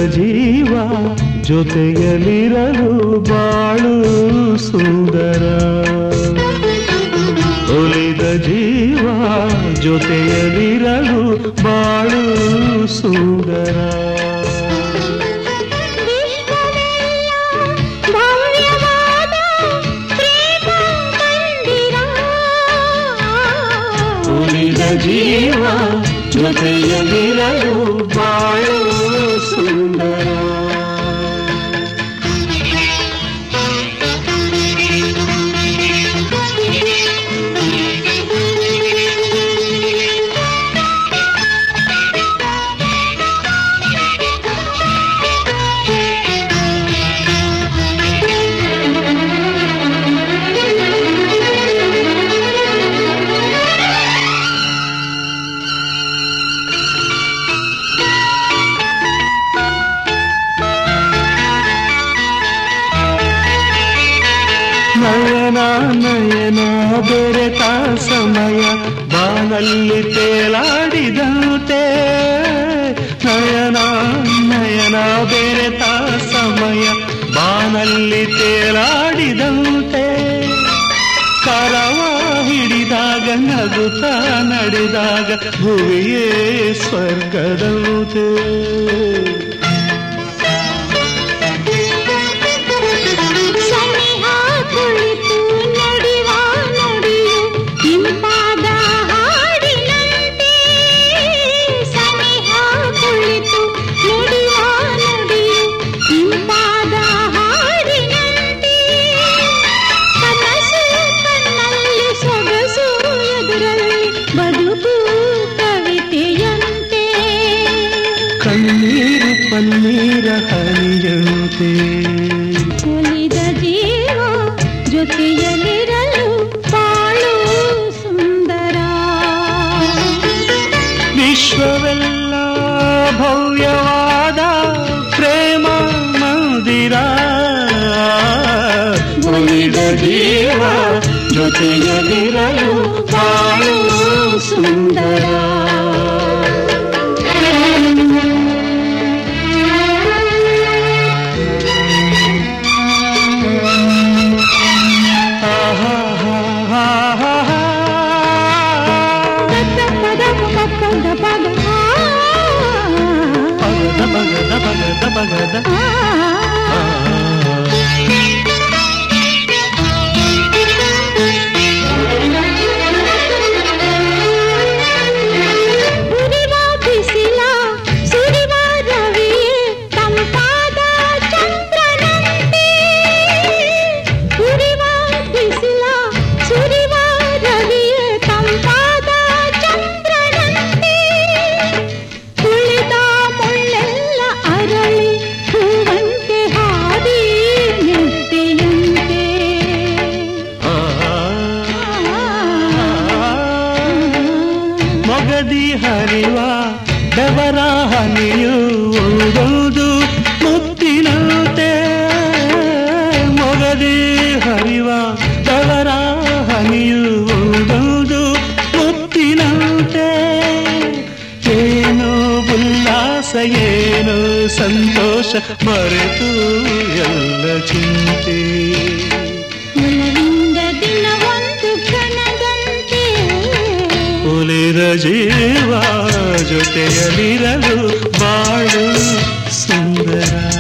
ಜೀವ ಜೊತೆಯಲಿರಲು ಬಾಳು ಸುಂದರ ಒಲಿದ ಜೀವ ಜೊತೆಯಲಿರಲು ಬಾಳು ಸುಂದರ ವಿಶ್ವವೆಲ್ಲ ಭವ್ಯವಾದ ಪ್ರೇಮ ಮಂದಿರ ಉಳಿದ ಜೀವ ಜೊತೆಯಲಿರಲು ಬಾಳು ಸುಂದರ ನಯನ ನಯನ ಬೆರೆತ ಸಮಯ ಬಾನಲ್ಲಿ ತೇಲಾಡಿದಂತೆ ನಯನ ನಯನ ಬೆರೆತ ಸಮಯ ಬಾನಲ್ಲಿ ತೇಲಾಡಿದಂತೆ ಕರವ ಹಿಡಿದಾಗ ನಗುತ್ತ ನಡೆದಾಗ ಭುವಿಯೇ ಸ್ವರ್ಗದಂತೆ ಸನಿಹ ಕುಳಿತು ನುಡಿವ ನುಡಿಯು ಇಂಪಾದ ಹಾಡಿನಂತೆ ಸನಿಹ ಕುಳಿತು ನುಡಿವ ನುಡಿಯು ಇಂಪಾದ ಹಾಡಿನಂತೆ ಕನಸು ಕಣ್ಣಲ್ಲಿ ಸೊಗಸು ಎದುರಲ್ಲಿ ಬದುಕು ಕವಿತೆಯಂತೆ ಕಣ್ಣೀರು ಪನ್ನೀರ ಹನಿಯಂತೆ ಒಲಿದ ಜೀವ ಜೊತೆಯಲ್ಲಿರಲು ಬಾಳು ಸುಂದರ ವಿಶ್ವವೆಲ್ಲ ಭವ್ಯವಾದ ಪ್ರೇಮ ಮಂದಿರ ಉಳಿದ ಜೀವ ಜೊತೆಯಲ್ಲಿರಲು ಬಾಳು ಸುಂದರ ಪದ ಪದ ಪದ ಪಗದ ಪಗದ ಪಗದ ಪಗದ ಉರಿವ ಬಿಸಿಲ ಸುರಿವ ರವಿಯೇ ತಂಪಾದ ಚಂದ್ರನಂತೆ ಉರಿವ ಬಿಸಿಲ ಸುರಿವ ರವಿಯೇ ತಂಪಾದ ಚಂದ್ರನಂತೆ ಕುಳಿತ ಮುಳ್ಳೆಲ್ಲ ಅರಳಿ ಹೂವಂತೆ ಹಾದಿ ನೆತ್ತೆಯಂತೆ ಮೊಗದಿ ಹರಿವ ಬೆವರ ಹನಿಯು ಒಂದೊಂದು ಮುತ್ತಿನಂತೆ ಮೊಗದಿ ಹರಿವ ಬೆವರ ಹನಿಯು ಒಂದೊಂದು ಮುತ್ತಿನಂತೆ ಏನು ಉಲ್ಲಾಸ ಏನು ಸಂತೋಷ ಮರೆತು ಎಲ್ಲ ಚಿಂತೆ ಒಲವಿಂದ ದಿನ ಒಂದು ಕ್ಷಣದಂತೆ ಉಳಿದ ಜೀವ ಜೊತೆಯಲಿರಲು ಬಾಳು ಸುಂದರ